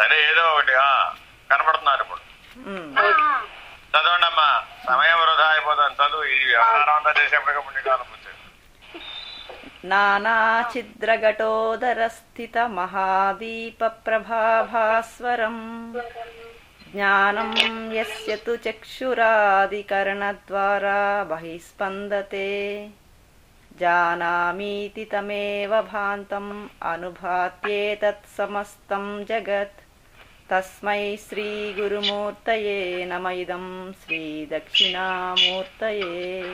సరే ఏదో ఒకటి ఆ, కనపడుతున్నారు ఇప్పుడు ఉమ్. చదవండి అమ్మా సమయం వృధా అయిపోతుంది చదువు ఈ వ్యవహారం అంతా చేసేప్పటికీ పుణ్యకాలం వచ్చేది నానాఛిద్రఘటోదరస్థిత మహాదీప ప్రభాభాస్వరం జ్ఞానం యస్య తు చక్షురాదికరణద్వారా బహిస్పందతే జానామీతి తమేవ భాంతం అనుభాత్యేతత్ సమస్తం జగత్ తస్మై శ్రీ గురుమూర్తయే నమ ఇదం శ్రీ దక్షిణామూర్తయే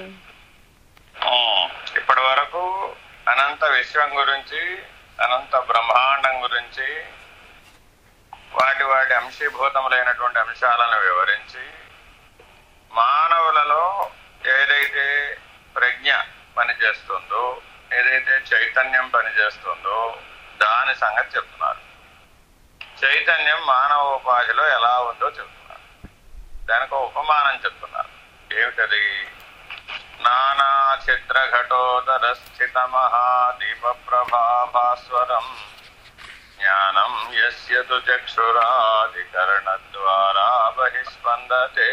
ఇప్పటి వరకు అనంత విశ్వం గురించి అనంత బ్రహ్మాండం గురించి వాటి వాటి అంశీభూతములైనటువంటి అంశాలను వివరించి మానవులలో ఏదైతే ప్రజ్ఞ పనిచేస్తుందో ఏదైతే చైతన్యం పనిచేస్తుందో దాని సంగతి చెప్తున్నారు చైతన్యం మానవ ఉపాధిలో ఎలా ఉందో చెప్తున్నారు దానికి ఒక ఉపమానం చెప్తున్నారు ఏమిటది నానా చిత్ర ఘటోదర స్థిత మహాదీప ప్రభాభాస్వరం జ్ఞానం యస్య తు చక్షురాధికరణ ద్వారా బహిస్పందతే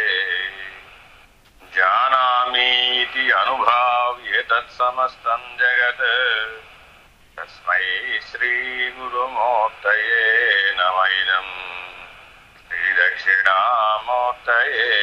జానామీతి అనుభావ్య తత్సమస్తం జగత్ తస్మై శ్రీ గురుమూర్తయే నమైదం శ్రీ దక్షిణామూర్తయే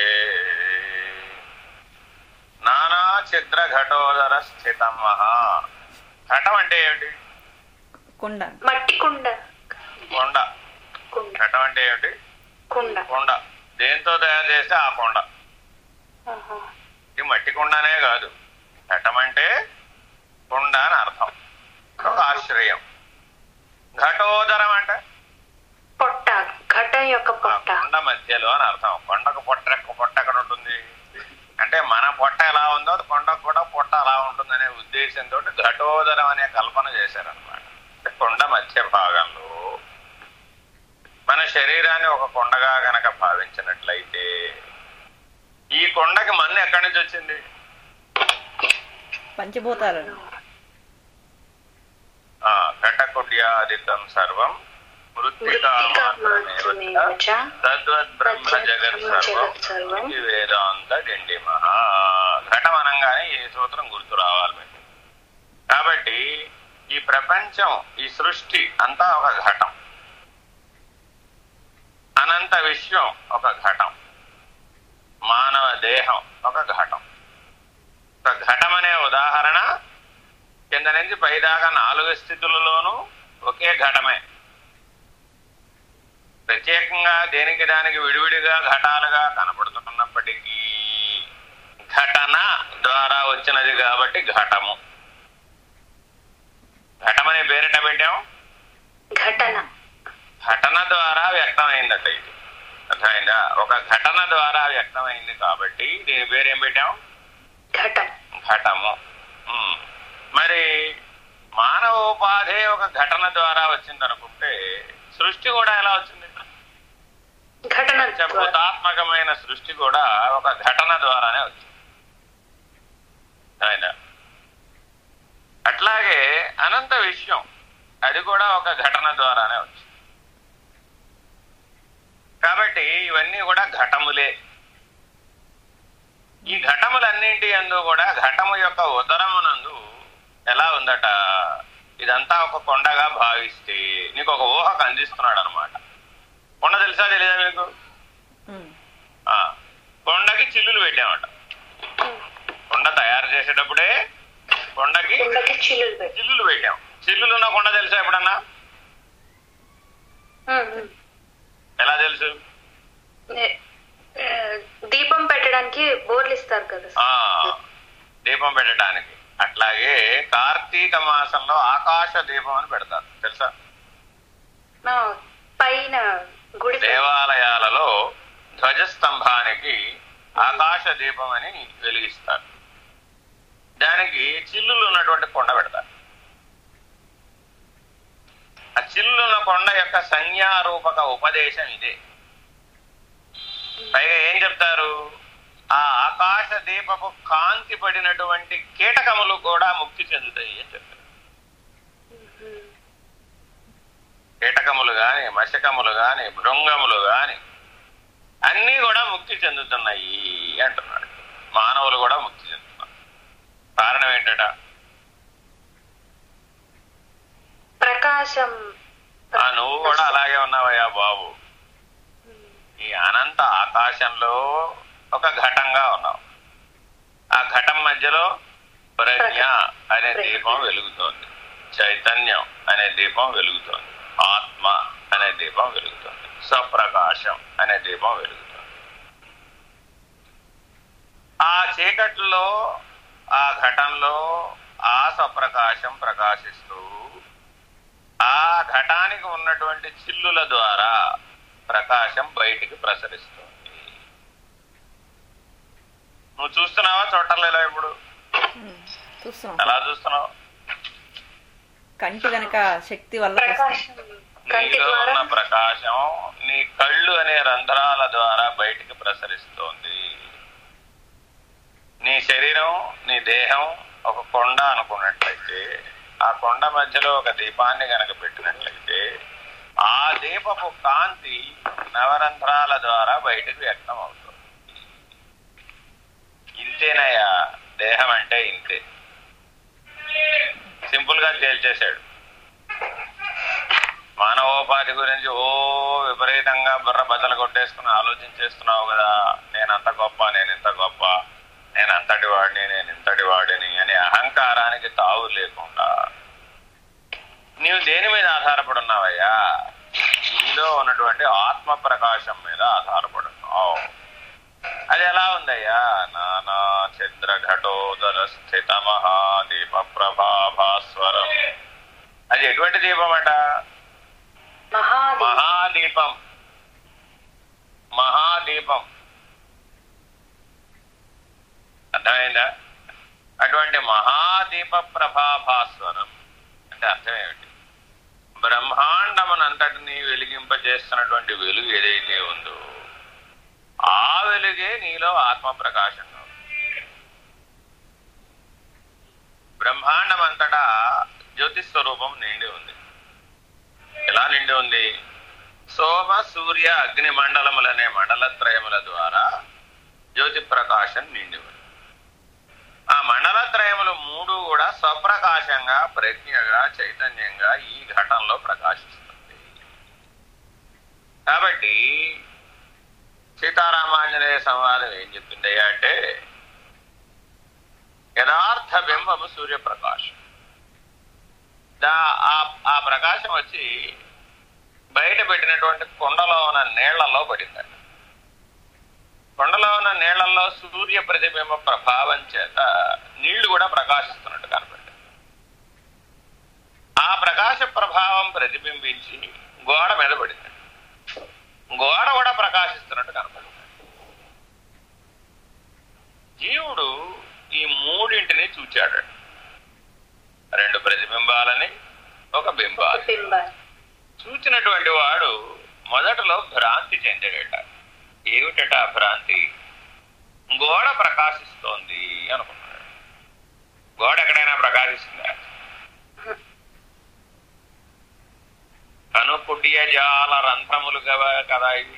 నానా చిత్ర ఘటోదర స్థితం మహా ఘటం అంటే ఏమిటి కుండ మట్టి కుండ కొండ కుండ ఘటం అంటే ఏమిటి కుండ కొండ దేంతో తయారు చేస్తే ఆ కొండ ఆహా. ఇది మట్టి కుండనే కాదు ఘటం అంటే కుండ అని అర్థం ఒక ఆశ్రయం ఘటోదరం అంటే పొట్ట ఘటం యొక్క ఆ పొట్ట కొండ మధ్యలో అని అర్థం కొండకు పొట్ట పొట్ట ఎక్కడ ఉంటుంది అంటే మన పొట్ట ఎలా ఉందో కొండకు కూడా పొట్ట అలా ఉంటుందనే ఉద్దేశంతో ఘటోదరం అనే కల్పన చేశారనమాట కొండ మధ్య భాగంలో మన శరీరాన్ని ఒక కొండగా గనక భావించినట్లయితే ఈ కొండకి మన్ను ఎక్కడి నుంచి వచ్చింది పంచభూతాలు ఆ ఘటకుడ్యాదితం సర్వం మృత్తికా మాత్రమేవ చ తద్వద్ బ్రహ్మ జగత్ సర్వం జగత్ సర్వం ఇది వేదాంత డిండి మహా ఘటం అనగానే ఈ సూత్రం గుర్తు రావాలి మీకు కాబట్టి ఈ ప్రపంచం ఈ సృష్టి అంతా ఒక ఘటం అనంత విశ్వం ఒక ఘటం మానవ దేహం ఒక ఘటం ఒక ఘటం అనే ఉదాహరణ కింద నుంచి పైదాకా నాలుగు స్థితులలోనూ ఒకే ఘటమే ప్రత్యేకంగా దేనికి దానికి విడివిడిగా ఘటాలుగా కనపడుతున్నప్పటికీ ఘటన ద్వారా వచ్చినది కాబట్టి ఘటము ఘటమనే పేరిట పెట్టాం ఘటన ఘటన ద్వారా వ్యక్తమైందట ఇది అర్థమైందా ఒక ఘటన ద్వారా వ్యక్తమైంది కాబట్టి దీని పేరేం పెట్టాం ఘటం ఘటము ఉమ్. మరి మానవోపాధే ఒక ఘటన ద్వారా వచ్చిందనుకుంటే సృష్టి కూడా ఎలా వచ్చింది ఘటన ద్వారా. పంచభూతాత్మకమైన సృష్టి కూడా ఒక ఘటన ద్వారానే వచ్చింది ఆయన అట్లాగే అనంత విషయం అది కూడా ఒక ఘటన ద్వారానే వచ్చింది కాబట్టి ఇవన్నీ కూడా ఘటములే ఈ ఘటములన్నింటి అందు కూడా ఘటము యొక్క ఉదరమునందు ఎలా ఉందట ఇదంతా ఒక కొండగా భావిస్తే నీకు ఒక ఊహకు అందిస్తున్నాడు అనమాట కొండ తెలుసా తెలియదా మీకు ఉమ్. ఆ, కొండకి చిల్లులు పెట్టామట కొండ తయారు చేసేటప్పుడే కొండకి కుండకి చిల్లులు పెట్టి చిల్లులు పెట్టాం చిల్లులు ఉన్న కొండ తెలుసా ఎప్పుడన్నా ఉమ్, ఉమ్. ఎలా తెలుసు ఏ- ఏ, దీపం పెట్టడానికి బోర్లు ఇస్తారు కదా ఆ దీపం పెట్టడానికి అట్లాగే కార్తీక మాసంలో ఆకాశ దీపం అని పెడతారు తెలుసా ఆ, పైన గుడి దేవాలయాలలో ధ్వజస్తంభానికి ఆకాశ దీపం అని వెలిగిస్తారు దానికి చిల్లులు ఉన్నటువంటి కొండ పెడతారు ఆ చిల్లున్న కొండ యొక్క సంజ్ఞారూపక ఉపదేశం ఇదే పైగా ఏం చెప్తారు ఆ ఆకాశ దీపపు కాంతి పడినటువంటి కీటకములు కూడా ముక్తి చెందుతాయి అని చెప్తారు కీటకములు గాని మశకములు గాని భృంగములు గాని అన్నీ కూడా ముక్తి చెందుతున్నాయి అంటున్నాడు మానవులు కూడా ముక్తి చెందుతున్నారు కారణం ఏంటట ప్రకాశం ఆ నువ్వు కూడా అలాగే ఉన్నావయ్యా బాబు ఈ అనంత ఆకాశంలో ఒక ఘటంగా ఉన్నావు ఆ ఘటం మధ్యలో ప్రజ్ఞ అనే దీపం వెలుగుతోంది చైతన్యం అనే దీపం వెలుగుతోంది ఆత్మ అనే దీపం వెలుగుతోంది స్వప్రకాశం అనే దీపం వెలుగుతోంది ఆ చీకట్లో ఆ ఘటంలో ఆ స్వప్రకాశం ప్రకాశిస్తూ ఆ ఘటానికి ఉన్నటువంటి చిల్లుల ద్వారా ప్రకాశం బయటికి ప్రసరిస్తుంది నువ్వు చూస్తున్నావా చూడలేదా ఇప్పుడు ఉమ్, చూస్తాం ఎలా చూస్తున్నావు కంటి వెనక శక్తి వల్ల చూస్తాం. ప్రకాశం కంటి నీలో ద్వారా ఉన్న ప్రకాశం నీ కళ్ళు అనే రంధ్రాల ద్వారా బయటికి ప్రసరిస్తోంది నీ శరీరం నీ దేహం ఒక కొండ అనుకున్నట్లయితే ఆ కొండ మధ్యలో ఒక దీపాన్ని గనక పెట్టినట్లయితే ఆ దీపపు కాంతి నవరంధ్రాల ద్వారా బయటకు వ్యక్తం అవుతుంది ఇంతేనయ్యా దేహం అంటే ఇంతే సింపుల్ గా తేల్చేశాడు మానవోపాధి గురించి ఓ విపరీతంగా బుర్ర బద్దలు కొట్టేసుకుని ఆలోచించేస్తున్నావు కదా నేను అంత గొప్ప నేను ఇంత గొప్ప నేను అంతటి వాడిని నేను ఇంతటి వాడిని అనే అహంకారానికి తావు లేకుండా నీవు దేని మీద ఆధారపడి ఉన్నావయ్యా నీలో ఉన్నటువంటి ఆత్మ ప్రకాశం మీద ఆధారపడి ఉన్నావు అది ఎలా ఉందయ్యా నానా చంద్ర ఘటోదర స్థిత మహాదీప ప్రభాభాస్వరం అది ఎటువంటి దీపం అట మహాది మహాదీపం మహాదీపం అర్థమైందా అటువంటి మహాదీప ప్రభాభాస్వరం అంటే అర్థం ఏమిటి బ్రహ్మాండమునంతటిని వెలిగింపజేస్తున్నటువంటి వెలుగు ఏదైతే ఉందో ఆ వెలుగే నీలో ఆత్మ ప్రకాశంగా ఉంది బ్రహ్మాండం అంతటా జ్యోతి స్వరూపం నిండి ఉంది ఎలా నిండి ఉంది సోమ సూర్య అగ్ని మండలములనే మండలత్రయముల ద్వారా జ్యోతి ప్రకాశం నిండి ఉంది ఆ మండలత్రయములు మూడు కూడా స్వప్రకాశంగా ప్రజ్ఞగా చైతన్యంగా ఈ ఘటనలో ప్రకాశిస్తుంది కాబట్టి సీతారామాంజనేయ సంవాదం ఏం చెప్తుంది అంటే యథార్థ బింబము సూర్యప్రకాశం దా ఆ- ఆ ప్రకాశం వచ్చి బయట పెట్టినటువంటి కొండలో ఉన్న నీళ్లలో పడిందండి కొండలో ఉన్న నీళ్లలో సూర్య ప్రతిబింబ ప్రభావం చేత నీళ్లు కూడా ప్రకాశిస్తున్నట్టు కనపడింది ఆ ప్రకాశ ప్రభావం ప్రతిబింబించి గోడ మీద పడింది గోడ కూడా ప్రకాశిస్తున్నట్టు కనపడింది జీవుడు ఈ మూడింటిని చూచాడు రెండు ప్రతిబింబాలని ఒక బింబాలు బింబ చూచినటువంటి వాడు మొదటలో భ్రాంతి చెందాడట ఏమిటట ఆ భ్రాంతి గోడ ప్రకాశిస్తోంది అనుకున్నాడు గోడ ఎక్కడైనా ప్రకాశిస్తుందా కనుకుడియ జాల రంధ్రములు కదా కదా ఇవి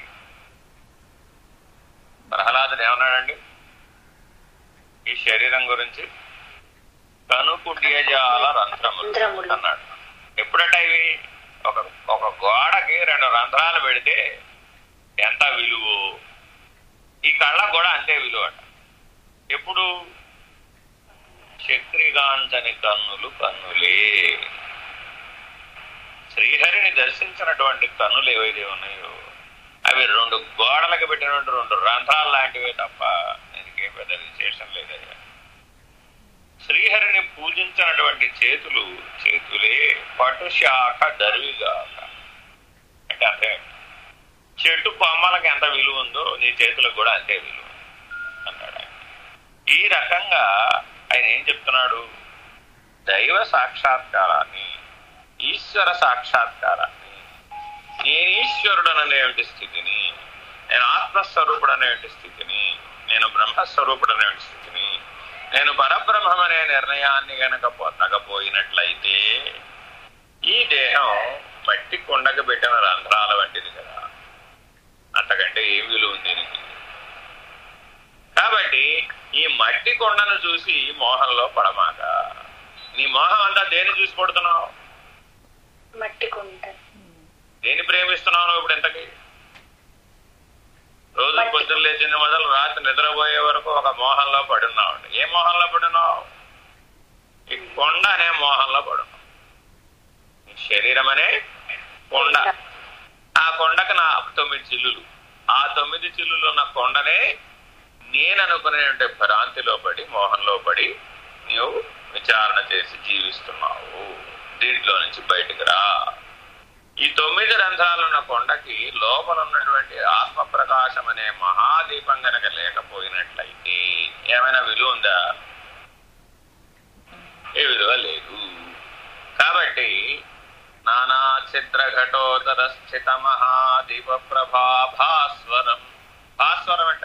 ప్రహ్లాదుడు ఏమన్నాడండి ఈ శరీరం గురించి కనుకుడియ జాల రంధ్రములు రంధ్రములు. అన్నాడు ఎప్పుడట ఇవి ఒక ఒక గోడకి రెండు రంధ్రాలు పెడితే ఎంత విలువ ఈ కళ్ళకు కూడా అంతే విలువ అట ఎప్పుడు చక్రిగాంచని కన్నులు కన్నులే శ్రీహరిని దర్శించినటువంటి కన్నులు ఏవైతే ఉన్నాయో అవి రెండు గోడలకు పెట్టినటువంటి రెండు రంధ్రాలు లాంటివే తప్ప దీనికి ఏం పెద్ద విశేషం లేదయ్యా శ్రీహరిని పూజించినటువంటి చేతులు చేతులే పటు శాఖ దరివిగాక అంటే అర్థం ఏంటి? చెట్టు కొమ్మలకి ఎంత విలువ ఉందో నీ చేతులకు కూడా అంతే విలువ అన్నాడు ఆయన. ఈ రకంగా ఆయన ఏం చెప్తున్నాడు దైవ సాక్షాత్కారాన్ని ఈశ్వర సాక్షాత్కారాన్ని నేను ఈశ్వరుడననేటువంటి స్థితిని నేను ఆత్మస్వరూపుడనేటువంటి స్థితిని నేను బ్రహ్మస్వరూపుడనేటువంటి స్థితిని నేను పరబ్రహ్మమనే నిర్ణయాన్ని గనక పొందకపోయినట్లయితే ఈ దేహం మట్టి కొండకు పెట్టిన రంధ్రాల వంటిది కదా అంతకంటే ఏం విలువ ఉంది దీనికి కాబట్టి ఈ మట్టి కొండను చూసి మోహంలో పడమాక నీ మోహం అంతా దేని చూసి పడుతున్నావు మట్టి కుంట దేని ప్రేమిస్తున్నావు నువ్వు ఇప్పుడు ఇంతకి రోజు మట్టి. పొద్దున్న లేచిన మొదలు రాత్రి నిద్రపోయే వరకు ఒక మోహంలో పడున్నావు ఏ మోహంలో పడున్నావు ఈ కొండ అనే మోహంలో పడున్నావు ఈ శరీరం అనే కొండ ఆ కొండకు నా తొమ్మిది చిల్లులు ఆ తొమ్మిది చిల్లులు ఉన్న కొండనే నేను అనుకునే భ్రాంతిలో పడి మోహంలో పడి నీవు విచారణ చేసి జీవిస్తున్నావు దీంట్లో నుంచి బయటికి రా ఈ తొమ్మిది రంధ్రాలు ఉన్న కొండకి లోపల ఉన్నటువంటి ఆత్మ ప్రకాశం అనే మహాదీపం గనక లేకపోయినట్లయితే ఏమైనా విలువ ఉందా ఏ విలువ లేదు కాబట్టి నానా చిత్ర ఘటోదర స్థిత మహాదీప ప్రభా భాస్వరం భాస్వరం అంటే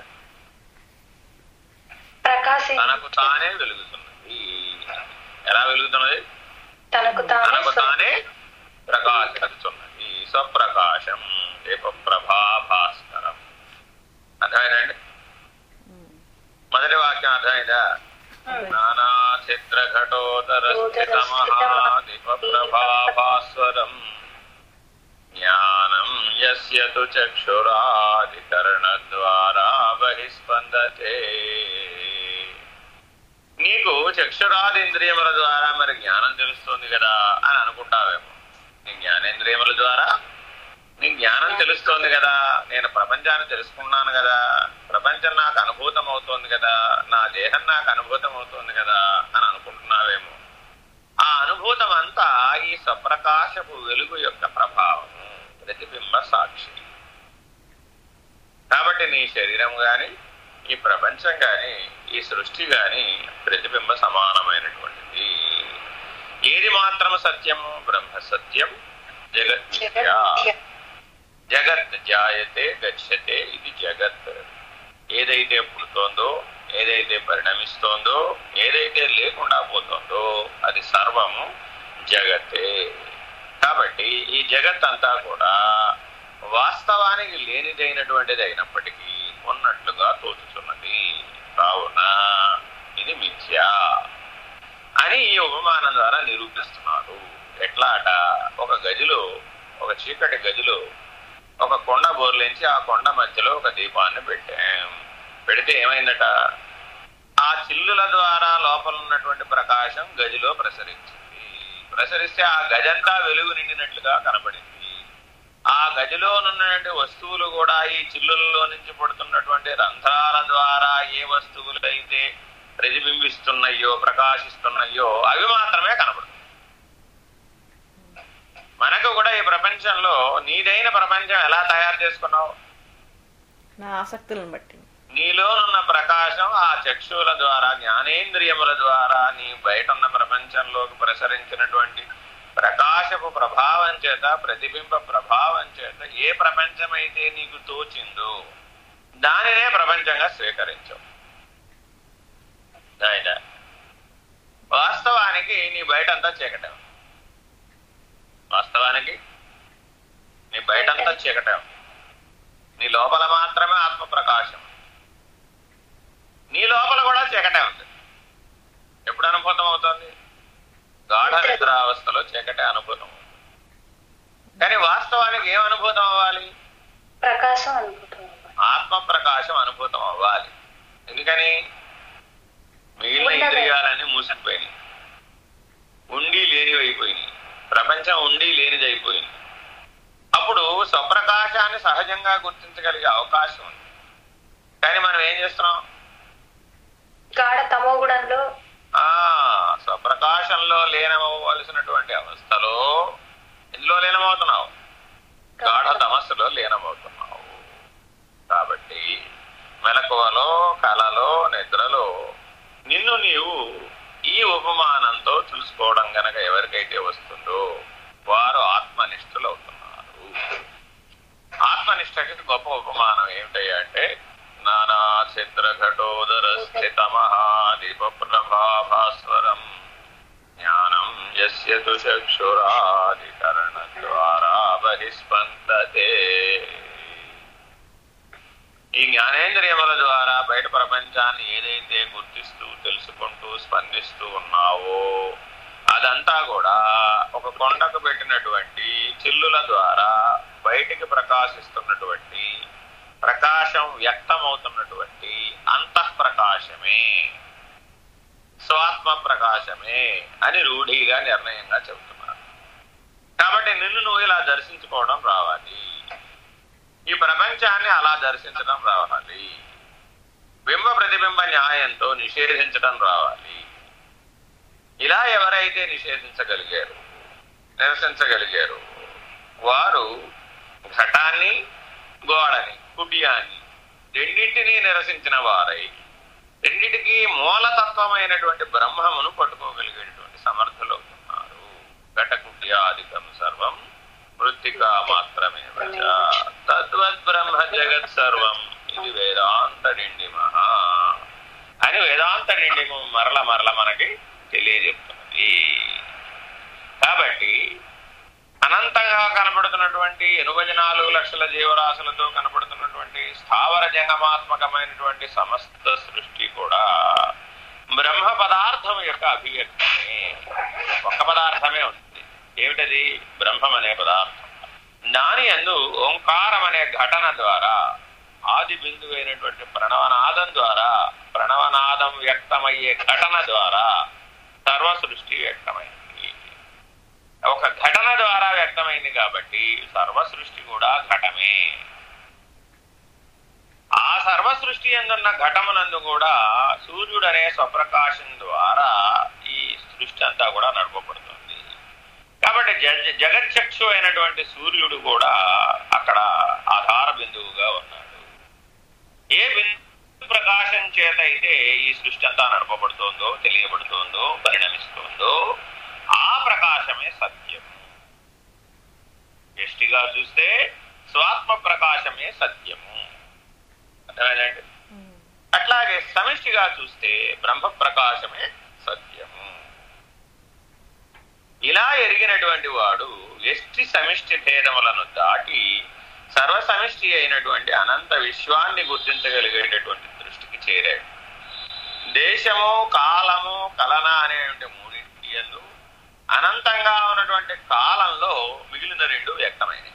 ప్రకాశి తనకు తానే వెలుగుతున్నది ఎలా వెలుగుతున్నది తనకు తానే తనకు స్వ- తానే ప్రకాశిస్తున్నది స్వప్రకాశం దీప ప్రభా భాస్కరం అర్థమైందండి మొదటి వాక్యం అర్థమైందా నానా చిత్ర ఘటోదర స్థిత మహాదీప ప్రభా భాస్వరం జ్ఞానం యస్య తు చక్షురాధికరణ ద్వారా బహిస్పందతే నీకు చక్షురాదింద్రియముల ద్వారా మరి జ్ఞానం తెలుస్తుంది కదా అని అనుకుంటావేమో నీ జ్ఞానేంద్రియముల ద్వారా నీ జ్ఞానం తెలుస్తోంది కదా నేను ప్రపంచాన్ని తెలుసుకున్నాను కదా ప్రపంచం నాకు అనుభూతం అవుతోంది కదా నా దేహం నాకు అనుభూతం అవుతోంది కదా అని అనుకుంటున్నావేమో ఆ అనుభూతం అంతా ఈ స్వప్రకాశపు వెలుగు యొక్క ప్రభావం ప్రతిబింబ సాక్షి కాబట్టి నీ శరీరం గాని ఈ ప్రపంచం గాని ఈ సృష్టి గాని ప్రతిబింబ సమానమైనటువంటిది ఏది మాత్రం సత్యము బ్రహ్మ సత్యం జగత్ మిథ్యా. జగన్మిథ్య. జగత్ జాయతే గచ్చతే ఇది జగత్ ఏదైతే పుడుతోందో ఏదైతే పరిణమిస్తోందో ఏదైతే లేకుండా పోతుందో అది సర్వము జగతే కాబట్టి ఈ జగత్ అంతా కూడా వాస్తవానికి లేనిదైనటువంటిది అయినప్పటికీ ఉన్నట్లుగా తోచుతున్నది కావున ఇది మిథ్య అని ఈ ఉపమానం ద్వారా నిరూపిస్తున్నారు ఎట్లా అట ఒక గదిలో ఒక చీకటి గదిలో ఒక కొండ బోర్లించి ఆ కొండ మధ్యలో ఒక దీపాన్ని పెట్టాం పెడితే ఏమైందట ఆ చిల్లుల ద్వారా లోపల ఉన్నటువంటి ప్రకాశం గదిలో ప్రసరించింది ప్రసరిస్తే ఆ గదంతా వెలుగు నిండినట్లుగా కనపడింది ఆ గదిలో ఉన్నటువంటి వస్తువులు కూడా ఈ చిల్లులలో నుంచి పడుతున్నటువంటి రంధ్రాల ద్వారా ఏ వస్తువులు అయితే ప్రతిబింబిస్తున్నాయో ప్రకాశిస్తున్నాయో అవి మాత్రమే కనపడుతుంది మనకు కూడా ఈ ప్రపంచంలో నీదైన ప్రపంచం ఎలా తయారు చేసుకున్నావు నా ఆసక్తులను బట్టి నీలోనున్న ప్రకాశం ఆ చక్షువుల ద్వారా జ్ఞానేంద్రియముల ద్వారా నీ బయట ఉన్న ప్రపంచంలోకి ప్రసరించినటువంటి ప్రకాశపు ప్రభావం చేత ప్రతిబింబ ప్రభావం చేత ఏ ప్రపంచమైతే నీకు తోచిందో దానినే ప్రపంచంగా స్వీకరించావు ఆయన వాస్తవానికి నీ బయటంతా చీకటం వాస్తవానికి నీ బయటంతా చీకటం నీ లోపల మాత్రమే ఆత్మ ప్రకాశం నీ లోపల కూడా చీకటే ఉంది ఎప్పుడు అనుభూతం అవుతుంది గాఢ నిద్రావస్థలో చీకటే అనుభూతం అవుతుంది. కానీ వాస్తవానికి ఏం అనుభూతం అవ్వాలి ప్రకాశం అనుభూతం అవ్వాలి. ఆత్మ ప్రకాశం అనుభూతం అవ్వాలి ఎందుకని మిగిలిన ఉండదు. ఇంద్రియాలన్నీ మూసుకుపోయినాయి ఉండి లేనివి అయిపోయినాయి ప్రపంచం ఉండి లేనిది అయిపోయింది అప్పుడు స్వప్రకాశాన్ని సహజంగా గుర్తించగలిగే అవకాశం ఉంది కానీ మనం ఏం చేస్తున్నాం గాఢ తమోగుణంలో ఆ స్వప్రకాశంలో లీనమవ్వవలసినటువంటి అవస్థలో ఇందులో లీనమవుతున్నావు గాఢ తమస్సులో లీనమవుతున్నావు కాబట్టి మెలకువలో కలలో నిద్రలో నిన్ను నీవు ఈ ఉపమానంతో చూసుకోవడం గనక ఎవరికైతే వస్తుందో వారు ఆత్మనిష్ఠులు అవుతున్నారు ఆత్మనిష్టకి గొప్ప ఉపమానం ఏమిటయ్యా అంటే నానా చిత్ర ఘటోదర స్థిత మహాదీప ప్రభాభాస్వరం జ్ఞానం యస్య తు చక్షురాధికరణ ద్వారా బహిస్పందతే ఈ జ్ఞానేంద్రియముల ద్వారా బయట ప్రపంచాన్ని ఏదైతే గుర్తిస్తూ తెలుసుకుంటూ స్పందిస్తూ ఉన్నావో అదంతా కూడా ఒక కొండకు పెట్టినటువంటి చిల్లుల ద్వారా బయటికి ప్రకాశిస్తున్నటువంటి ప్రకాశం వ్యక్తమవుతున్నటువంటి అంతఃప్రకాశమే స్వాత్మ ప్రకాశమే అని రూఢిగా నిర్ణయంగా చెబుతున్నారు కాబట్టి నిన్ను నువ్వు ఇలా దర్శించుకోవడం రావాలి ఈ ప్రపంచాన్ని అలా దర్శించడం రావాలి బింబ ప్రతిబింబ న్యాయంతో నిషేధించడం రావాలి ఇలా ఎవరైతే నిషేధించగలిగారు నిరసించగలిగారు వారు ఘటాన్ని గోడని కుటియాన్ని రెండింటినీ నిరసించిన వారై రెండింటికి మూలతత్వమైనటువంటి బ్రహ్మమును పట్టుకోగలిగేటువంటి సమర్థులు ఉన్నారు ఘటకుట్యాధికం సర్వం మృత్తికా మాత్రమే తద్వద్ బ్రహ్మ జగత్ సర్వం ఇది వేదాంత మహా అని వేదాంత నిండిము మరల మరల మనకి తెలియజెప్తున్నది కాబట్టి అనంతంగా కనబడుతున్నటువంటి ఎనభై నాలుగు లక్షల జీవరాశులతో కనబడుతున్నటువంటి స్థావర జంగమాత్మకమైనటువంటి సమస్త సృష్టి కూడా బ్రహ్మ పదార్థం యొక్క అభివ్యక్తమే ఒక్క పదార్థమే ఉంది ఏమిటది బ్రహ్మం అనే పదార్థం దాని అందు ఓంకారం అనే ఘటన ద్వారా ఆది బిందువైనటువంటి ప్రణవనాదం ద్వారా ప్రణవనాదం వ్యక్తమయ్యే ఘటన ద్వారా సర్వ సృష్టి వ్యక్తమైంది ఒక ఘటన ద్వారా వ్యక్తమైంది కాబట్టి సర్వ సృష్టి కూడా ఘటమే ఆ సర్వ సృష్టి ఎందున్న ఘటమునందు కూడా సూర్యుడు అనే స్వప్రకాశం ద్వారా ఈ సృష్టి అంతా కూడా నడపబడుతుంది కాబట్టి జ జగచ్చక్షు అయినటువంటి సూర్యుడు కూడా అక్కడ ఆధార బిందువుగా ఉన్నాడు ఏ బిందు ప్రకాశం చేత అయితే ఈ సృష్టి అంతా నడపబడుతోందో తెలియబడుతోందో పరిణమిస్తోందో ఆ ప్రకాశమే సత్యం ఎష్టిగా చూస్తే స్వాత్మ ప్రకాశమే సత్యము అర్థమైందండి అట్లాగే సమిష్టిగా చూస్తే బ్రహ్మ ప్రకాశమే సత్యము ఇలా ఎరిగినటువంటి వాడు ఎష్టి సమిష్టి భేదములను దాటి సర్వసమిష్టి అయినటువంటి అనంత విశ్వాన్ని గుర్తించగలిగేటటువంటి దృష్టికి చేరాడు దేశము కాలము కలన అనేటువంటి మూడింటి ఎందు అనంతంగా ఉన్నటువంటి కాలంలో మిగిలిన రెండు వ్యక్తమైనవి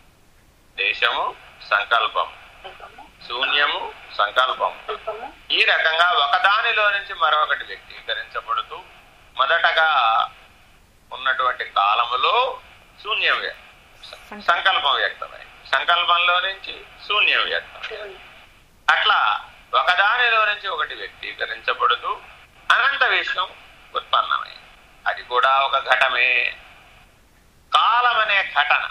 దేశము సంకల్పం శూన్యము సంకల్పం ఈ రకంగా ఒకదానిలో నుంచి మరొకటి వ్యక్తీకరించబడుతూ మొదటగా ఉన్నటువంటి కాలములో శూన్యం వ్యక్తం సంకల్పం వ్యక్తమై సంకల్పంలో నుంచి శూన్యం వ్యక్తం అట్లా ఒకదానిలో నుంచి ఒకటి వ్యక్తీకరించబడుతూ అనంత విశ్వం ఉత్పన్నమై అది కూడా ఒక ఘటమే కాలమనే ఘటన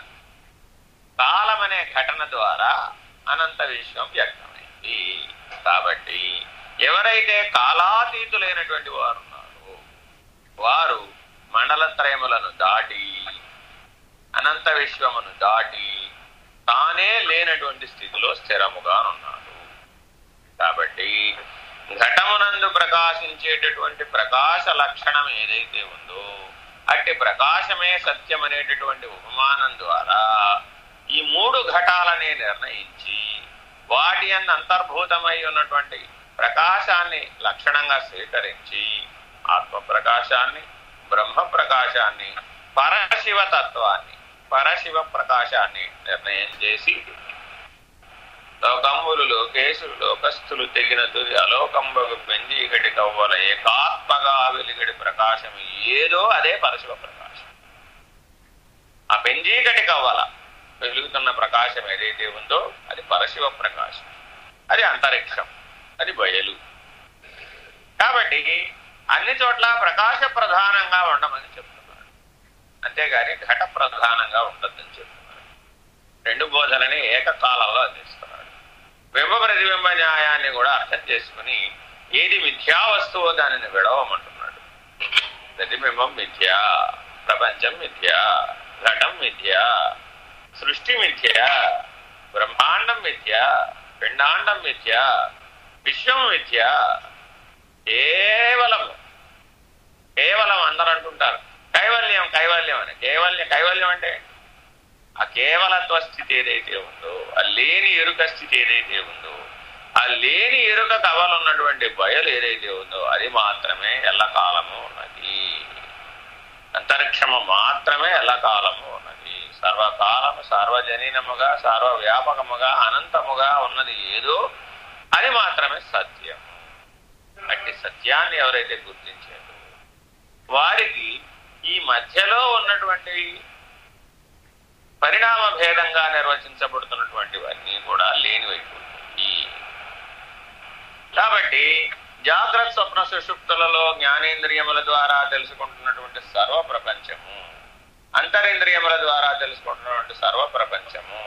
కాలమనే ఘటన ద్వారా అనంత విశ్వం వ్యక్తమైంది కాబట్టి ఎవరైతే కాలాతీతులైనటువంటి వారు ఉన్నారో వారు మండలత్రయములను దాటి అనంత విశ్వమును దాటి తానే లేనటువంటి స్థితిలో స్థిరముగా ఉన్నాడు కాబట్టి ఘటమునందు ప్రకాశించేటటువంటి ప్రకాశ లక్షణం ఏదైతే ఉందో అట్టి ప్రకాశమే సత్యం అనేటటువంటి ఉపమానం ద్వారా ఈ మూడు ఘటాలని నిర్ణయించి వాటి అన్న అంతర్భూతమై ఉన్నటువంటి ప్రకాశాన్ని లక్షణంగా స్వీకరించి ఆత్మ ప్రకాశాన్ని బ్రహ్మ ప్రకాశాన్ని పరశివ తత్వాన్ని పరశివ ప్రకాశాన్ని నిర్ణయం చేసి లోకంబులు లోకేశులు లోకస్థులు తెగిన తుది అలోకంబకు పెంజీగడి కవ్వల ఏకాత్మగా వెలిగడి ప్రకాశం ఏదో అదే పరశివ ప్రకాశం ఆ పెంజీగటి కవ్వల వెలుగుతున్న ప్రకాశం ఏదైతే ఉందో అది పరశివ ప్రకాశం అది అంతరిక్షం అది బయలు కాబట్టి అన్ని చోట్ల ప్రకాశ ప్రధానంగా ఉండమని చెప్తున్నారు అంతేగాని ఘట ప్రధానంగా ఉండద్దని చెప్తున్నారు రెండు బోధలని ఏకకాలంలో అందిస్తున్నాడు బింబ ప్రతిబింబ న్యాయాన్ని కూడా అర్థం చేసుకుని ఏది మిథ్యా వస్తువో దానిని విడవమంటున్నాడు ప్రతిబింబం మిథ్యా ప్రపంచం మిథ్యా ఘటం మిథ్యా సృష్టి మిథ్య బ్రహ్మాండం మిథ్య పిండాండం మిథ్య విశ్వం మిథ్య కేవలం కేవలం అందరూ అంటుంటారు కైవల్యం కైవల్యం అని కేవల్యం కైవల్యం అంటే ఆ కేవలత్వ స్థితి ఏదైతే ఉందో ఆ లేని ఎరుక స్థితి ఏదైతే ఉందో ఆ లేని ఎరుక కవలున్నటువంటి బయలు ఏదైతే ఉందో అది మాత్రమే ఎల్లకాలము ఉన్నది అంతరిక్షము మాత్రమే ఎల్లకాలము ఉన్నది సర్వకాలము సార్వజనీనముగా సర్వవ్యాపకముగా అనంతముగా ఉన్నది ఏదో అది మాత్రమే సత్యం అట్టి సత్యాన్ని ఎవరైతే గుర్తించారో వారికి ఈ మధ్యలో ఉన్నటువంటి పరిణామ భేదంగా నిర్వచించబడుతున్నటువంటివన్నీ కూడా లేనివైపోతాయి కాబట్టి జాగ్రత్త స్వప్న సుషుప్తులలో జ్ఞానేంద్రియముల ద్వారా తెలుసుకుంటున్నటువంటి సర్వ ప్రపంచము అంతరింద్రియముల ద్వారా తెలుసుకుంటున్నటువంటి సర్వ ప్రపంచము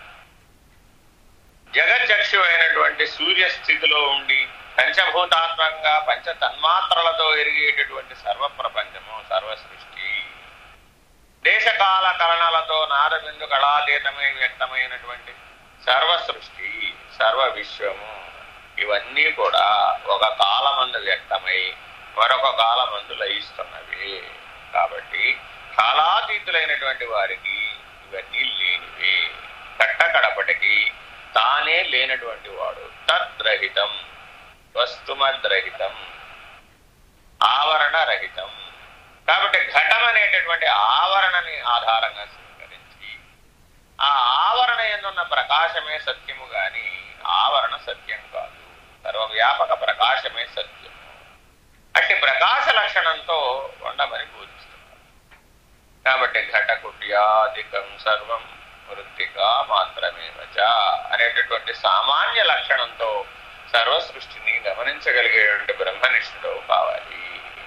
జగజ్జక్షు అయినటువంటి సూర్య స్థితిలో ఉండి పంచభూతాత్మకంగా పంచ తన్మాత్రలతో ఎరిగేటటువంటి సర్వ ప్రపంచము సర్వ సృష్టి దేశకాల కరణలతో నారబిందు కళాతీతమై వ్యక్తమైనటువంటి సర్వ సృష్టి సర్వ విశ్వము ఇవన్నీ కూడా ఒక కాలమందు వ్యక్తమై మరొక కాలమందు లయిస్తున్నవి కాబట్టి కాలాతీతులైనటువంటి వారికి ఇవన్నీ లేనివి కట్టకడపటికి తానే లేనటువంటి వాడు తద్రహితం వస్తుమద్రహితం ఆవరణ రహితం కాబట్టి ఘటం అనేటటువంటి ఆవరణని ఆధారంగా స్వీకరించి ఆ ఆవరణ ఎందున్న ప్రకాశమే సత్యము గాని ఆవరణ సత్యం కాదు సర్వవ్యాపక ప్రకాశమే సత్యము అట్టి ప్రకాశ లక్షణంతో ఉండమని బోధిస్తున్నారు కాబట్టి ఘటకుట్యాధికం సర్వం వృత్తిగా మాత్రమే వచ అనేటటువంటి సామాన్య లక్షణంతో సర్వ సృష్టిని గమనించగలిగేటువంటి బ్రహ్మనిష్ఠుడు కావాలి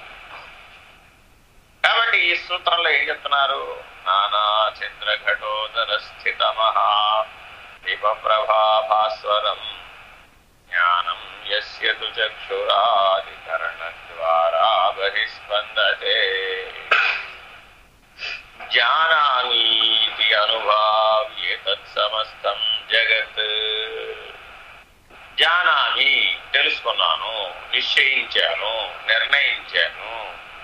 కాబట్టి ఈ సూత్రంలో ఏం చెప్తున్నారు నానా చంద్ర ఘటోదర స్థిత మహా దీప ప్రభాభాస్వరం జ్ఞానం యస్య తు చక్షురాధికరణ ద్వారా బహిస్పందతే జానామీతి అనుభావ్యే తత్సమస్తం జగత్ జానామి తెలుసుకున్నాను నిశ్చయించాను నిర్ణయించాను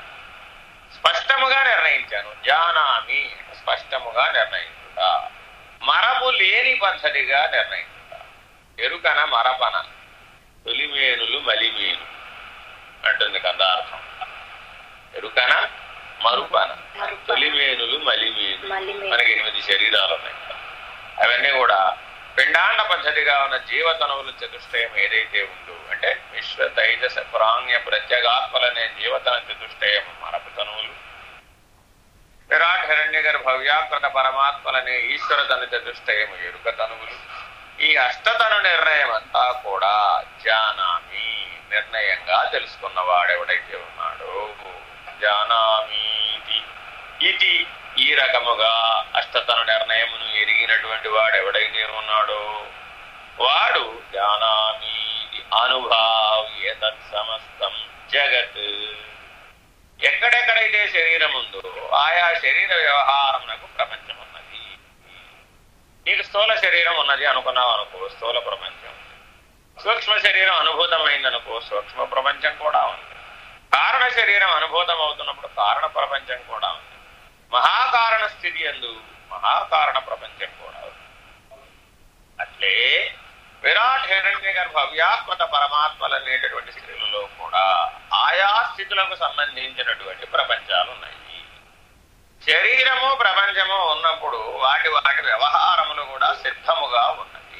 స్పష్టముగా నిర్ణయించాను జానామి స్పష్టముగా నిర్ణయించుట మరపు లేని పద్ధతిగా నిర్ణయించుట ఎరుకన మరపన తొలిమేనులు మలిమేను అంటుంది కందార్థం ఎరుకన మరుపన తొలిమేనులు మలిమేను మలిమేను. మనకి ఎనిమిది శరీరాలు ఉన్నాయి అవన్నీ కూడా పిండాండ పద్ధతిగా ఉన్న జీవతనువుల చతుష్టయం ఏదైతే ఉందో అంటే విశ్వ తైజస ప్రాంగ్య ప్రత్యేగాత్మలనే జీవతన చతుష్టయం మరపు తనువులు విరాట్ హిరణ్య గర్భ వ్యాకృత పరమాత్మలనే ఈశ్వర తన చతుష్టయం ఎరుక తనువులు ఈ అష్టతను నిర్ణయం అంతా కూడా జానామి నిర్ణయంగా తెలుసుకున్న వాడెవడైతే ఉన్నాడో జానామీతి ఇది ఈ రకముగా అష్టతను నిర్ణయమును ఎరిగినటువంటి వాడు ఎవడైతే ఉన్నాడో వాడు జానామీతి అనుభావ్య తత్సమస్తం జగత్ ఎక్కడెక్కడైతే శరీరం ఉందో ఆయా శరీర వ్యవహారమునకు ప్రపంచం ఉన్నది నీకు స్థూల శరీరం ఉన్నది అనుకున్నావు అనుకో స్థూల ప్రపంచం సూక్ష్మ శరీరం అనుభూతమైందనుకో సూక్ష్మ ప్రపంచం కూడా ఉంది కారణ శరీరం అనుభూతం అవుతున్నప్పుడు కారణ ప్రపంచం కూడా ఉంది మహాకారణ స్థితి ఎందు మహాకారణ ప్రపంచం కూడా ఉంది అట్లే విరాట్ హిరణ్య గర్భ వ్యాకృత పరమాత్మలు అనేటటువంటి స్థితులలో కూడా ఆయా స్థితులకు సంబంధించినటువంటి ప్రపంచాలు ఉన్నాయి శరీరము ప్రపంచము ఉన్నప్పుడు వాటి వాటి వ్యవహారములు కూడా సిద్ధముగా ఉన్నది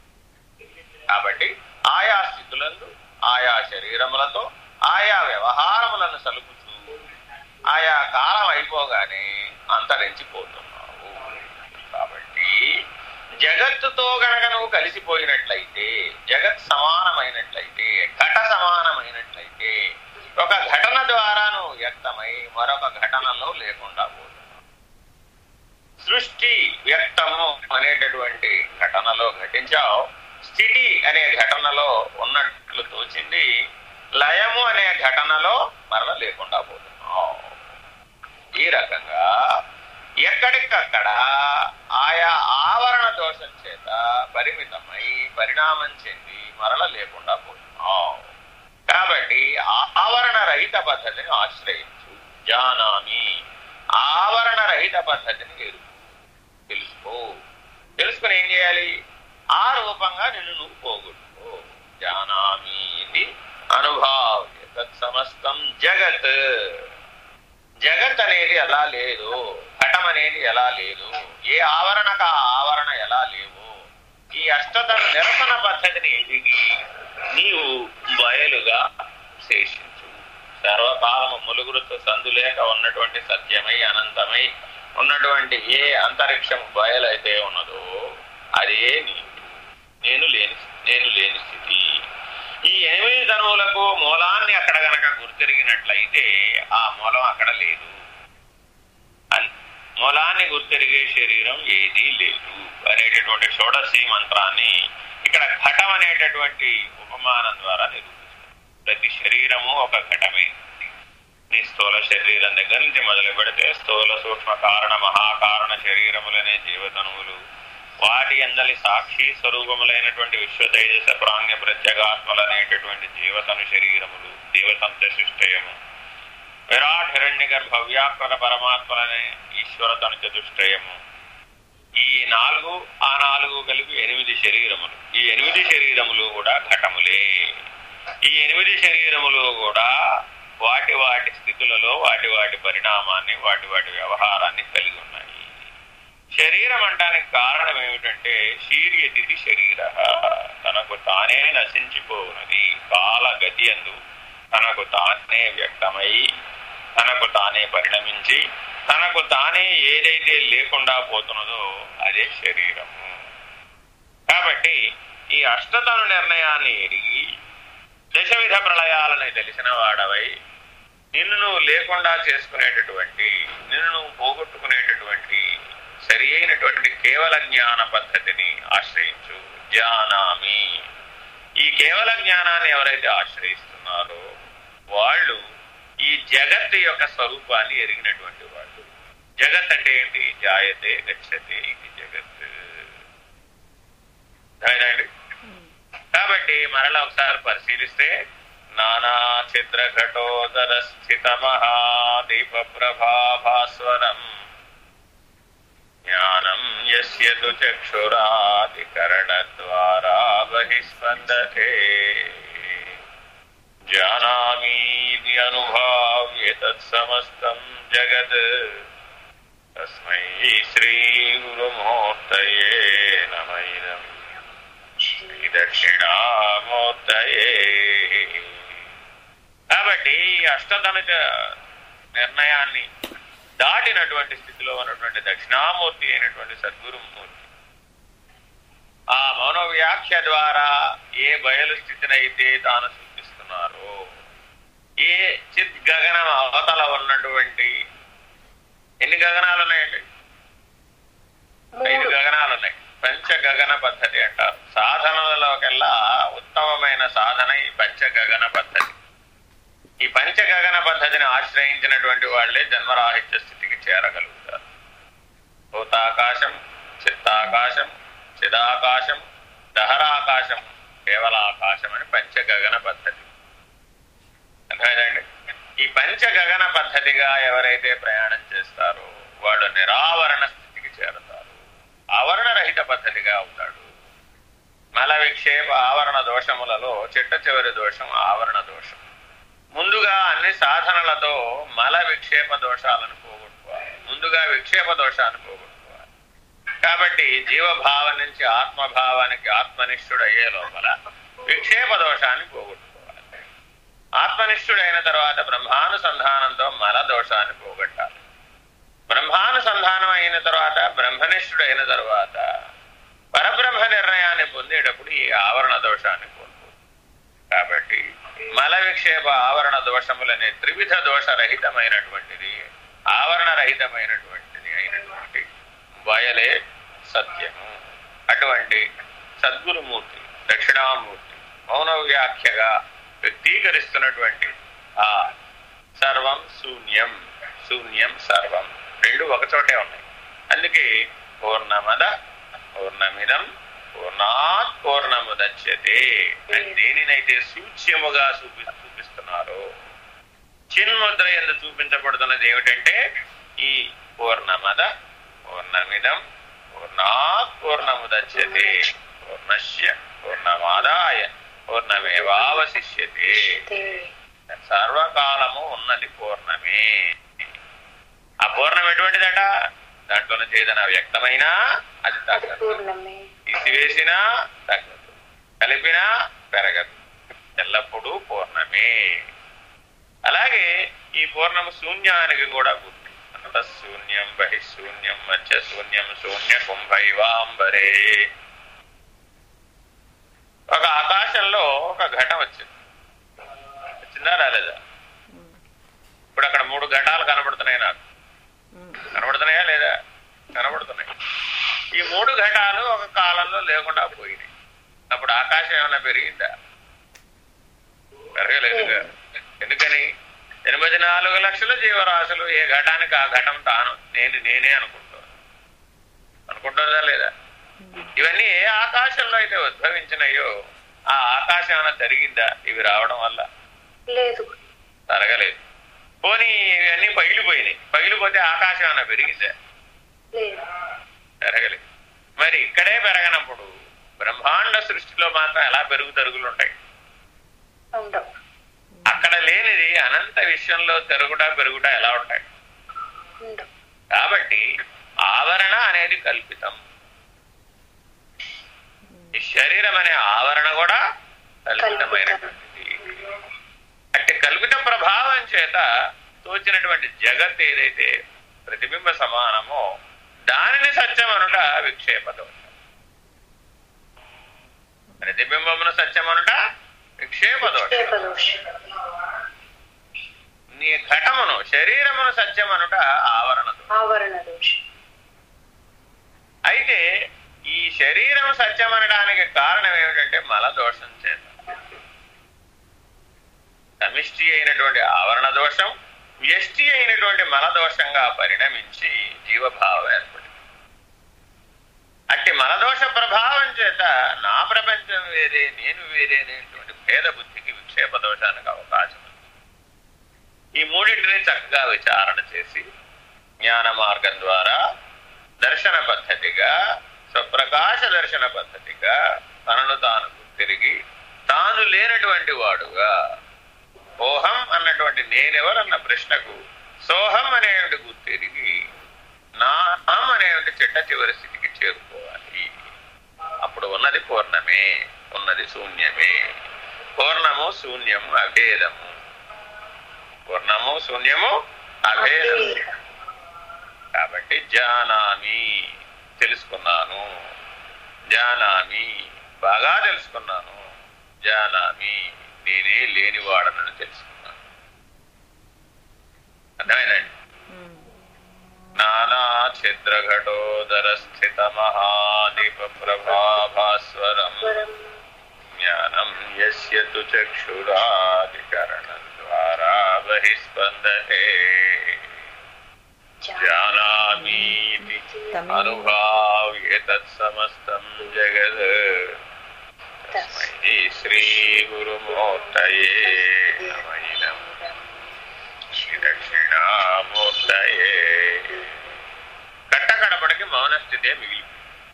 కాబట్టి ఆయా స్థితులందు ఆయా శరీరములతో ఆయా వ్యవహారములను సలుపుతూ ఆయా కాలం అయిపోగానే అంతరించిపోతున్నావు కాబట్టి జగత్తుతో గనక నువ్వు కలిసిపోయినట్లయితే జగత్ సమానమైనట్లయితే ఘట సమానమైనట్లయితే ఒక ఘటన ద్వారా నువ్వు వ్యక్తమై మరొక ఘటనలో లేకుండా పోతున్నావు సృష్టి వ్యక్తము అనేటటువంటి ఘటనలో ఘటించావు స్థితి అనే ఘటనలో ఉన్నట్లు తోచింది లయము అనే ఘటనలో మరల లేకుండా పోతున్నావు ఈ రకంగా ఎక్కడికక్కడ ఆయా ఆవరణ దోషం చేత పరిమితమై పరిణామం చెంది మరల లేకుండా పోతున్నావు కాబట్టి ఆవరణ రహిత పద్ధతిని ఆశ్రయించు జానామి ఆవరణ రహిత పద్ధతిని ఎరుగు తెలుసుకో తెలుసుకుని ఏం చేయాలి ఆ రూపంగా నిన్ను నువ్వు పోగొట్టుకో జానామి ఇది అనుభావ్ తత్సమస్తం జగత్ జగత్ అనేది ఎలా లేదు ఘటం అనేది ఎలా లేదు ఏ ఆవరణకు ఆ ఆవరణ ఎలా లేవు ఈ అష్టతర నిరసన పద్ధతిని ఎదిగి నీవు బయలుగా శేషించు సర్వకాలము ములుగురుతో సందులేక ఉన్నటువంటి సత్యమై అనంతమై ఉన్నటువంటి ఏ అంతరిక్షం బయలైతే ఉన్నదో అదే నీవు నేను లేని నేను లేని స్థితి ఈ ఎనిమిది తనువులకు మూలాన్ని అక్కడ గనక గుర్తెరిగినట్లయితే ఆ మూలం అక్కడ లేదు అన్- మూలాన్ని గుర్తెరిగే శరీరం ఏదీ లేదు అనేటటువంటి షోడశి మంత్రాన్ని ఇక్కడ ఘటం అనేటటువంటి ఉపమానం ద్వారా నిరూపిస్తారు ప్రతి శరీరము ఒక ఘటమే నీ స్థూల శరీరం దగ్గర నుంచి మొదలు పెడితే స్థూల సూక్ష్మ కారణ మహాకారణ శరీరములనే జీవతనువులు వాటి అందలి సాక్షి స్వరూపములైనటువంటి విశ్వ తేజస ప్రాంగ్య ప్రత్యేగాత్మలు అనేటటువంటి జీవతను శరీరములు జీవతంత శిష్టయము విరాట్ హిరణ్య గర్భ వ్యాకరణ పరమాత్మలనే ఈశ్వర తను చతుష్టయము ఈ నాలుగు ఆ నాలుగు కలిపి ఎనిమిది శరీరములు ఈ ఎనిమిది శరీరములు కూడా ఘటములే ఈ ఎనిమిది శరీరములు కూడా వాటి వాటి స్థితులలో వాటి వాటి పరిణామాన్ని వాటి వాటి వ్యవహారాన్ని కలిగి ఉన్నాయి శరీరం అంటానికి కారణం ఏమిటంటే శీర్యతిథి శరీర తనకు తానే నశించిపోవునది కాల గతి అందు తనకు తానే వ్యక్తమై తనకు తానే పరిణమించి తనకు తానే ఏదైతే లేకుండా పోతున్నదో అదే శరీరము కాబట్టి ఈ అష్టతను నిర్ణయాన్ని ఎరిగి దశవిధ ప్రళయాలని తెలిసిన వాడవై నిన్ను నువ్వు లేకుండా చేసుకునేటటువంటి నిన్ను నువ్వు పోగొట్టుకునేటటువంటి సరి అయినటువంటి కేవల జ్ఞాన పద్ధతిని ఆశ్రయించు జానామి ఈ కేవల జ్ఞానాన్ని ఎవరైతే ఆశ్రయిస్తున్నారో వాళ్ళు ఈ జగత్ యొక్క స్వరూపాన్ని ఎరిగినటువంటి వాళ్ళు జగత్ అంటే ఏంటి జాయతే గచ్చతే ఇది జగత్ అదేనండి కాబట్టి మరలా ఒకసారి పరిశీలిస్తే నానా చిత్ర ఘటోదర స్థిత మహాదీప ప్రభాభాస్వరం జ్ఞానం యస్య తు చక్షురాధికరణ ద్వారా బహిస్పందతే జానామీది అనుభావ్య తత్సమస్తం జగత్ తస్మై శ్రీ గురుమూర్తయే నమైనం శ్రీ దక్షిణామూర్తయే కాబట్టి ఈ అష్టధనుజ నిర్ణయాన్ని దాటినటువంటి స్థితిలో ఉన్నటువంటి దక్షిణామూర్తి అయినటువంటి సద్గురుమూర్తి ఆ మనోవ్యాఖ్య ద్వారా ఏ బయలు స్థితినైతే తాను సూచిస్తున్నారో ఏ చిత్ గగనం అవతల ఉన్నటువంటి ఎన్ని గగనాలు ఉన్నాయండి ఐదు మూడు గగనాలు ఉన్నాయి పంచ గగన పద్ధతి అంటారు సాధనలలోకెల్లా ఉత్తమమైన సాధన ఈ పంచ గగన పద్ధతి ఈ పంచ గగన పద్ధతిని ఆశ్రయించినటువంటి వాళ్ళే జన్మరాహిత్య స్థితికి చేరగలుగుతారు భూతాకాశం చిత్తాకాశం చిదాకాశం దహరాకాశం కేవల ఆకాశం అని పంచ గగన పద్ధతి అర్థమైందండి ఈ పంచ గగన పద్ధతిగా ఎవరైతే ప్రయాణం చేస్తారో వాళ్ళు నిరావరణ స్థితికి చేరతారు ఆవరణ రహిత పద్ధతిగా అవుతాడు మల విక్షేప ఆవరణ దోషములలో చిట్ట చివరి దోషం ఆవరణ దోషం ముందుగా అన్ని సాధనలతో మల విక్షేప దోషాలను పోగొట్టుకోవాలి ముందుగా విక్షేప దోషాన్ని పోగొట్టుకోవాలి కాబట్టి జీవభావం నుంచి ఆత్మభావానికి ఆత్మనిష్ఠుడు అయ్యే లోపల విక్షేప దోషాన్ని పోగొట్టుకోవాలి ఆత్మనిష్ఠుడైన తర్వాత బ్రహ్మానుసంధానంతో మల దోషాన్ని పోగొట్టాలి బ్రహ్మానుసంధానం అయిన తర్వాత బ్రహ్మనిష్ఠుడైన తర్వాత పరబ్రహ్మ నిర్ణయాన్ని పొందేటప్పుడు ఈ ఆవరణ దోషాన్ని కోల్పోతుంది కాబట్టి మల విక్షేప ఆవరణ దోషములనే త్రివిధ దోషరహితమైనటువంటిది ఆవరణ రహితమైనటువంటిది అయినటువంటి బయలే సత్యము అటువంటి సద్గురుమూర్తి దక్షిణామూర్తి మౌన వ్యాఖ్యగా వ్యక్తీకరిస్తున్నటువంటి ఆ సర్వం శూన్యం శూన్యం సర్వం రెండు ఒకచోటే ఉన్నాయి అందుకే పూర్ణమద పూర్ణమిదం పూర్ణాత్ పూర్ణముదచ్యతే అని దేనినైతే సూచ్యముగా చూపి చూపిస్తున్నారో చిన్ముద్ర ఎందు చూపించబడుతున్నది ఏమిటంటే ఈ పూర్ణమద పూర్ణమిదం పూర్ణాత్ పూర్ణముదచ్చతే పూర్ణశ్య పూర్ణమాదాయ పూర్ణమేవావశిష్యతే సర్వకాలము ఉన్నది పూర్ణమే ఆ పూర్ణం ఎటువంటిదట దాంట్లో నుంచి ఏదైనా వ్యక్తమైనా అది తగ్గదు పూర్ణమే తీసివేసినా తగ్గదు కలిపినా పెరగదు ఎల్లప్పుడూ పూర్ణమే అలాగే ఈ పూర్ణము శూన్యానికి కూడా గుర్తు అంత శూన్యం బహిశూన్యం మధ్య శూన్యం శూన్య కుంభైవాంబరే ఒక ఆకాశంలో ఒక ఘటం వచ్చింది వచ్చిందా రాలేదా ఇప్పుడు అక్కడ మూడు ఘటాలు కనబడుతున్నాయి నాకు ఉమ్, కనబడుతున్నాయా లేదా కనబడుతున్నాయి ఈ మూడు ఘటాలు ఒక కాలంలో లేకుండా పోయినాయి అప్పుడు ఆకాశం ఏమైనా పెరిగిందా పెరగలేదుగా ఎందుకని ఎనిమిది నాలుగు లక్షల జీవరాశులు ఏ ఘటానికి ఆ ఘటం తాను నేను నేనే అనుకుంటాను అనుకుంటుందా లేదా ఇవన్నీ ఏ ఆకాశంలో అయితే ఉద్భవించినాయో ఆ ఆకాశం ఏమైనా జరిగిందా ఇవి రావడం వల్ల లేదు తరగలేదు పోనీ ఇవన్నీ పగిలిపోయినాయి పగిలిపోతే ఆకాశం ఏమైనా పెరిగిందా లేదు పెరగలేదు మరి ఇక్కడే పెరగనప్పుడు బ్రహ్మాండ సృష్టిలో మాత్రం ఎలా పెరుగు తరుగులు ఉంటాయి ఉండవు అక్కడ లేనిది అనంత విషయంలో తిరుగుట పెరుగుట ఎలా ఉంటాయి ఉండవు కాబట్టి ఆవరణ అనేది కల్పితం ఈ శరీరం అనే ఆవరణ కూడా కల్పితమైనటువంటిది అంటే కల్పిత ప్రభావం చేత తోచినటువంటి జగత్ ఏదైతే ప్రతిబింబ సమానమో దానిని సత్యం అనుట విక్షేప దోషం ప్రతిబింబమును సత్యం అనుట విక్షేప దోషం విక్షేపదోషం నీ ఘటమును శరీరమును సత్యం అనుట ఆవరణ దోషం ఆవరణ దోషం అయితే ఈ శరీరం సత్యం అనడానికి కారణం ఏమిటంటే మల దోషం చేత సమిష్టి అయినటువంటి ఆవరణ దోషం వ్యష్టి అయినటువంటి మల దోషంగా పరిణమించి జీవభావం ఏర్పడింది అట్టి మలదోష ప్రభావం చేత నా ప్రపంచం వేరే నేను వేరే అనేటువంటి భేద బుద్ధికి విక్షేప దోషానికి అవకాశం ఉంది ఈ మూడింటిని చక్కగా విచారణ చేసి జ్ఞాన మార్గం ద్వారా దర్శన పద్ధతిగా స్వప్రకాశ దర్శన పద్ధతిగా తనను తాను తిరిగి తాను లేనటువంటి వాడుగా ఓహం అన్నటువంటి నేనెవరన్న ప్రశ్నకు సోహం అనేటువంటి గుర్తిరిగి నాహం అనేటువంటి చిట్ట చివరి స్థితికి చేరుకోవాలి అప్పుడు ఉన్నది పూర్ణమే ఉన్నది శూన్యమే పూర్ణము శూన్యము అభేదము పూర్ణము శూన్యము అభేదము కాబట్టి జానామి తెలుసుకున్నాను జానామి బాగా తెలుసుకున్నాను జానామి నేనే లేనివాడనని తెలుసుకున్నాను అర్థమైందండి ఉమ్, నానా ఛిద్రఘటోదర స్థిత మహాదీప ప్రభాభాస్వరం వరం జ్ఞానం యస్య తు చక్షురాధికరణం ద్వారా బహిస్పందతే జానామీతి తమే అనుభావ్య తత్సమస్తం జగద్ తస్మై శ్రీ గురుమూర్తయే నమైనం శ్రీ దక్షిణామూర్తయే కట్టకడపడికి మౌన స్థితే మిగిలి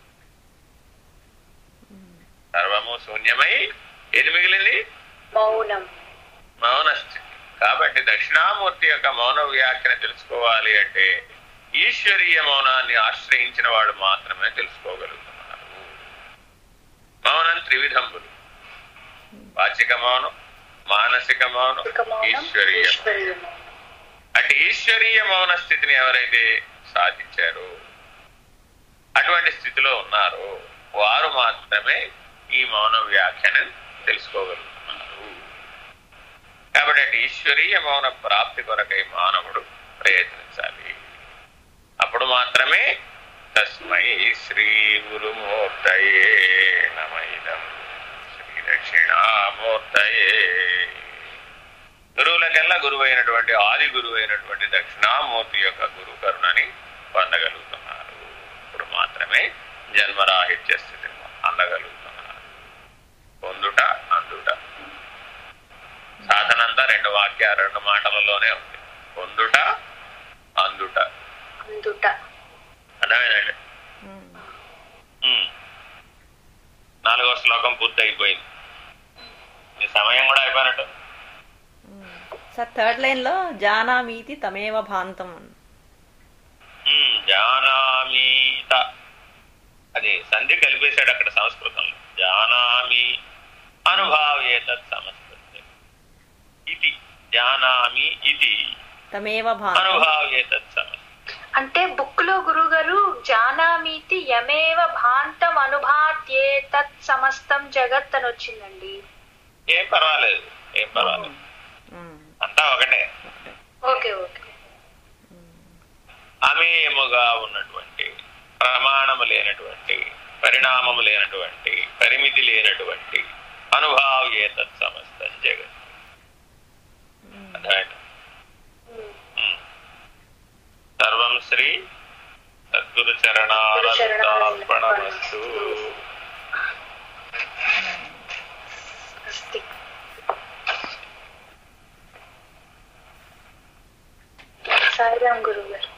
సర్వము శూన్యమై ఏది మిగిలింది మౌనం మౌన స్థితి కాబట్టి దక్షిణామూర్తి యొక్క మౌన వ్యాఖ్యను తెలుసుకోవాలి అంటే ఈశ్వరీయ మౌనాన్ని ఆశ్రయించిన వాడు మాత్రమే తెలుసుకోగలుగుతున్నారు మౌనం త్రివిధంబులు వాచిక మౌనం మానసిక మౌనం ఇక మౌనం ఈశ్వరీయ మౌనం. ఈశ్వరీయ మౌనం. అంటే ఈశ్వరీయ మౌన స్థితిని ఎవరైతే సాధించారో అటువంటి స్థితిలో ఉన్నారో వారు మాత్రమే ఈ మౌన వ్యాఖ్యను తెలుసుకోగలుగుతున్నారు కాబట్టి అటు ఈశ్వరీయ మౌన ప్రాప్తి కొరకై మానవుడు ప్రయత్నించాలి అప్పుడు మాత్రమే తస్మై శ్రీ గురుమూర్తయే నమైదం శ్రీ దక్షిణామూర్తయే గురువులకెల్లా గురువు అయినటువంటి ఆది గురువు అయినటువంటి దక్షిణామూర్తి యొక్క గురు కరుణని పొందగలుగుతున్నారు ఇప్పుడు మాత్రమే జన్మరాహిత్య స్థితిని అందగలుగుతున్నారు పొందుట అందుట సాధనంతా రెండు వాక్య రెండు మాటలలోనే ఉంది పొందుట అందుట అందుట అర్థమైందండి ఉమ్, నాలుగో శ్లోకం పూర్తి అయిపోయింది ఈ సమయం కూడా అయిపోయినట్టు సార్ థర్డ్ లైన్ లో జానామీతి తమేవ భాంతం అని. ఉమ్, జానామీత అది సంధి కలిపేశాడు అక్కడ సంస్కృతంలో జానామి అనుభావేతత్ సమస్త ఇది జానామి ఇది తమేవ భాంతం అనుభావేతత్ సమస్త అంటే బుక్ లో గురువు గారు జానామీతి యమేవ భాంతం అనుభాత్యే తత్ సమస్తం జగత్ అని వచ్చిందండి ఏం పర్వాలేదు ఏం పర్వాలేదు ఉమ్. అంతా ఒకటే ఓకే ఓకే అమేయముగా ఉన్నటువంటి ప్రమాణము లేనటువంటి పరిణామము లేనటువంటి పరిమితి లేనటువంటి అనుభావ్యేతత్ సమస్తం జగత్ అర్థమైందా? ఉమ్. సర్వం శ్రీ సద్గురు చరణార్పణమస్తు అస్తి సాయిరామ్ గురువు గారు